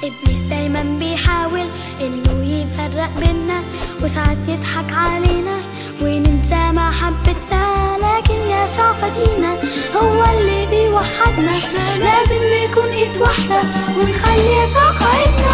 إبليس دايما بيحاول إنه يفرق بينا وساعات يضحك علينا وننسى محبتنا لكن يسوع فدينا هو اللي بيوحدنا لازم نكون إيد واحدة ونخلي يسوع قائدنا